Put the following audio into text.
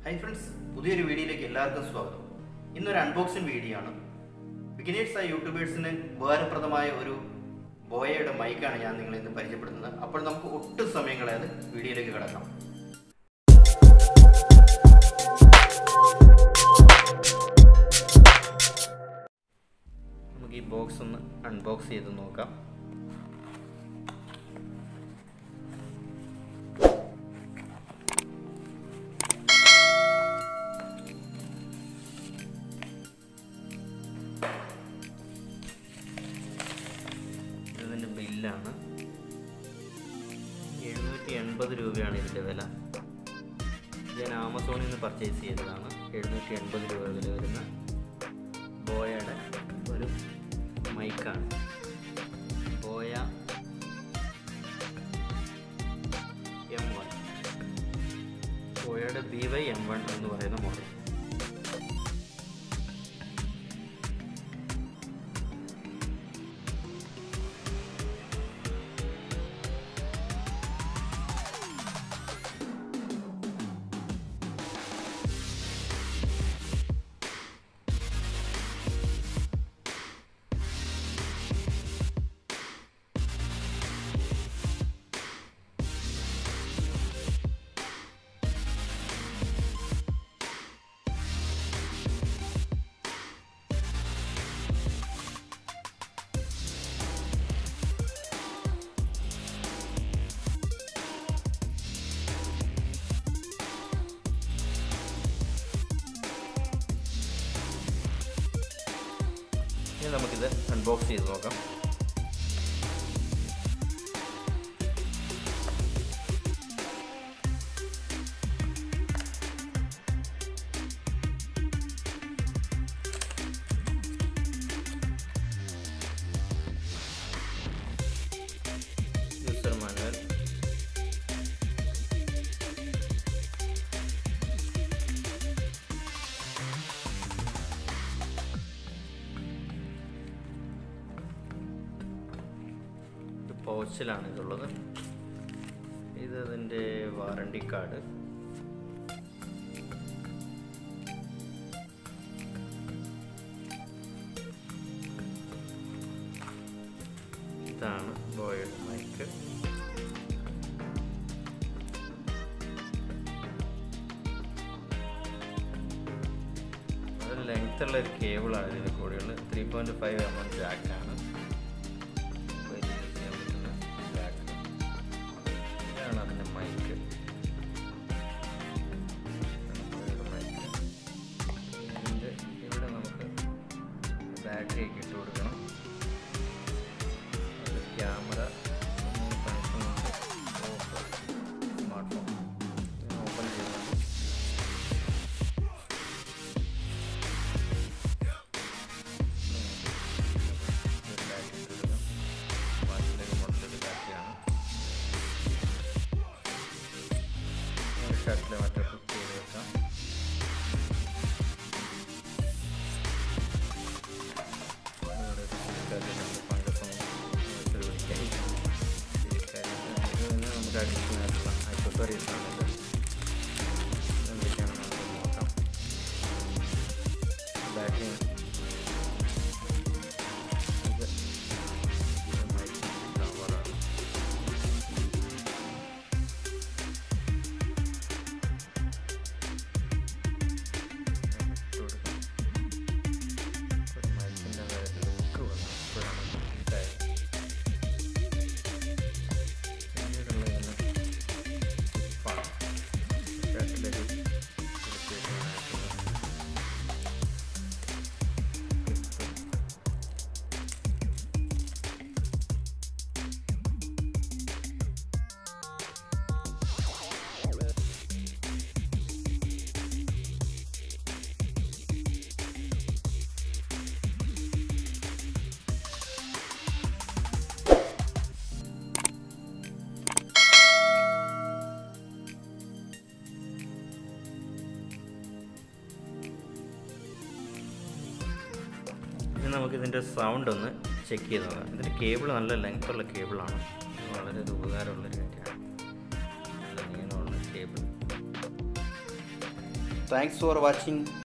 hi friends പുതിയൊരു വീഡിയോയിലേക്ക് എല്ലാവർക്കും സ്വാഗതം ഇന്നൊരു അൺബോക്സിംഗ് വീഡിയോ ആണ് ബിഗിനേഴ്സ് ആയ യൂട്യൂബേഴ്സിന് ഉപകാരപ്രദമായ ഒരു ബോയയുടെ മൈക്കാണ് ഞാൻ നിങ്ങളെ ഇന്ന് പരിചയപ്പെടുത്തുന്നത് അപ്പോൾ നമുക്ക് ഒട്ടും സമയം കളയാതെ വീഡിയോയിലേക്ക് കിടക്കാം നമുക്ക് ഈ ബോക്സ് ഒന്ന് അൺബോക്സ് ചെയ്ത് നോക്കാം ഇതിൻ്റെ ബില്ലാണ് എഴുന്നൂറ്റി എൺപത് രൂപയാണ് ഇതിൻ്റെ വില ഇത് ഞാൻ ആമസോണിൽ നിന്ന് പർച്ചേസ് ചെയ്തതാണ് എഴുന്നൂറ്റി എൺപത് രൂപ വില വരുന്ന ബോയയുടെ ഒരു മൈക്കാണ് ബോയ എം വൺ ബോയയുടെ ബി വൈ എം വൺ എന്ന് പറയുന്ന മോഡൽ ഇനി നമുക്കിത് അൺബോക്സ് ചെയ്ത് നോക്കാം യൂസർ മാനുവൽ ഇത് പൗച്ചിലാണ് ഇതുള്ളത് ഇത് അതിൻ്റെ വാറണ്ടി കാർഡ് ഇതാണ് ബോയുടെ മൈക്ക് അത് ലെങ്ത് ഉള്ള ഒരു കേബിളാണ് ഇതിന് കൂടെയുള്ളത് three point five M M ജാക്കാണ് വലിയ യൂസ് ചെയ്യാൻ പറ്റുന്ന ജാക്ക് ഇതാണ് അതിൻ്റെ മൈക്ക് മൈക്ക് ഇതിൻ്റെ ഇവിടെ നമുക്ക് ബാറ്ററി ഒക്കെ ഇട്ട് കൊടുക്കണം അത് camera connection off smartphone open ചെയ്യുന്നുണ്ട് ഷർട്ടിൽ മറ്റേ കുക്ക് ചെയ്ത് വെക്കാം ഇവിടെ ചിരിക്കാതെ ഫംഗസും വെച്ചത് പിടിക്കാൻ ചിരിക്കാതെ ഇത് തന്നെ നമുക്ക് അഡീഷണൽ ആയിട്ടുള്ള ആക്സസറീസ് ആണത് എന്തൊക്കെയാണെന്ന് നമുക്ക് നോക്കാം ബാറ്ററി ഇത് കവറാണ് മൈക്കിൻ്റെ കാര്യത്തിൽ ലുക്ക് വന്നു ഇപ്പോഴാണ് ഇതായത് പിന്നീടുള്ളതിന് ഫാൺ ഷർട്ടിലൊരു ഇനി നമുക്ക് ഇതിൻ്റെ സൗണ്ട് ഒന്ന് ചെക്ക് ചെയ്ത് നോക്കാം ഇതിൻ്റെ കേബിൾ നല്ല ലെങ്ത് ഉള്ള കേബിളാണ് വളരെ ഒരു ഉപകാരമുള്ളൊരു കാര്യമാണ് നല്ല നീളമുള്ള കേബിൾ താങ്ക്സ് ഫോർ വാച്ചിങ്